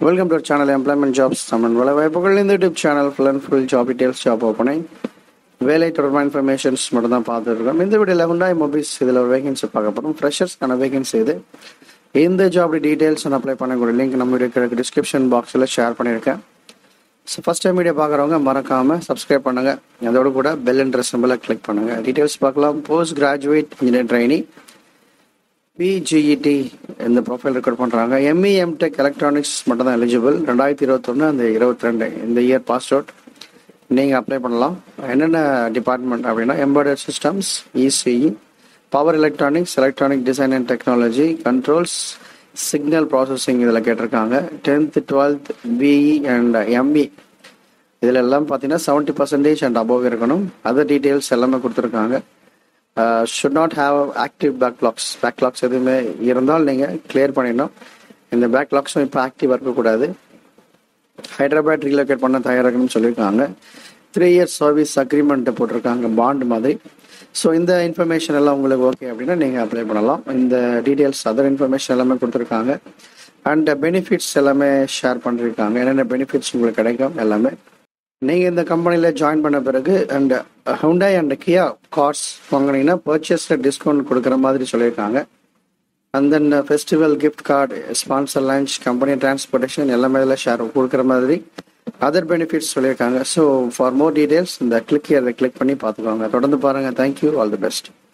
welcome to channel employment jobs Tamil வேலை வாய்ப்புகள் இந்த YouTube channel full and full job details job opening வேலை தொடர்பான இன்ஃபர்மேஷன்ஸ் மட்டும் தான் பார்த்துட்டு இருக்கோம் இந்த வீடியோவில் ஹுண்டாய் மொபைல்ஸ் இதில் ஒரு வேகன்சி பார்க்க போகிறோம் ஃப்ரெஷர்ஸ்க்கான வேகன்சி இது இந்த ஜாப் டீடைல்ஸ் அப்ளை பண்ணக்கூடிய லிங்க் நம்ம வீடியோ டிஸ்கிரிப்ஷன் பாக்ஸில் ஷேர் பண்ணியிருக்கேன் ஸோ ஃபஸ்ட் டைம் வீடியோ பார்க்குறவங்க மறக்காமல் சப்ஸ்கிரைப் பண்ணுங்கள் அதோட கூட பெல் என்ற சிம்பிளை கிளிக் பண்ணுங்கள் டீட்டெயில்ஸ் பார்க்கலாம் post graduate engineer trainee PGET இந்த ப்ரொஃபைல் ரெக்கார்ட் பண்ணுறாங்க எம்இ எம்டெக் எலக்ட்ரானிக்ஸ் மட்டும் தான் எலிஜிபிள் ரெண்டாயிரத்தி இருபத்தொன்று அந்த இருபத்தி ரெண்டு இந்த இயர் பாஸ் அவுட் நீங்கள் அப்ளை பண்ணலாம் என்னென்ன டிபார்ட்மெண்ட் அப்படின்னா embedded systems ECE power electronics electronic design and technology controls signal processing இதில் கேட்டிருக்காங்க tenth twelfth BE and ME இதில் எல்லாம் பார்த்தீங்கன்னா செவன்ட்டி பர்சன்டேஜ் அண்ட் அபோவ் இருக்கணும் அதர் டீட்டெயில்ஸ் எல்லாமே கொடுத்துருக்காங்க should not have active backlogs backlogs எதுவுமே இருந்தால் நீங்கள் கிளியர் பண்ணிடணும் இந்த பேக்லாக்ஸும் இப்போ ஆக்டிவாக இருக்கக்கூடாது ஹைதராபாத் ரீலோகேட் பண்ண தயாராகணும்னு சொல்லியிருக்காங்க த்ரீ இயர்ஸ் சர்வீஸ் அக்ரிமெண்ட் போட்டிருக்காங்க பாண்ட் மாதிரி ஸோ இந்த இன்ஃபர்மேஷன் எல்லாம் உங்களுக்கு ஓகே அப்படின்னா நீங்கள் அப்ளை பண்ணலாம் இந்த டீட்டெயில்ஸ் அதர் இன்ஃபர்மேஷன் எல்லாமே கொடுத்துருக்காங்க அண்ட் பெனிஃபிட்ஸ் எல்லாமே ஷேர் பண்ணியிருக்காங்க என்னென்ன பெனிஃபிட்ஸ் உங்களுக்கு கிடைக்கும் எல்லாமே நீங்கள் இந்த கம்பெனியில் ஜாயின் பண்ண பிறகு and Hyundai and Kia cars வாங்கினீங்கன்னா பர்ச்சேஸில் டிஸ்கவுண்ட் கொடுக்குற மாதிரி சொல்லியிருக்காங்க and then festival gift card sponsor lunch company transportation எல்லாமே இதில் ஷேர் கொடுக்குற மாதிரி அதர் பெனிஃபிட்ஸ் சொல்லியிருக்காங்க ஸோ ஃபார் மோர் டீட்டெயில்ஸ் இந்த கிளிக் அதை கிளிக் பண்ணி பார்த்துக்கோங்க தொடர்ந்து பாருங்கள் தேங்க்யூ ஆல் தி பெஸ்ட்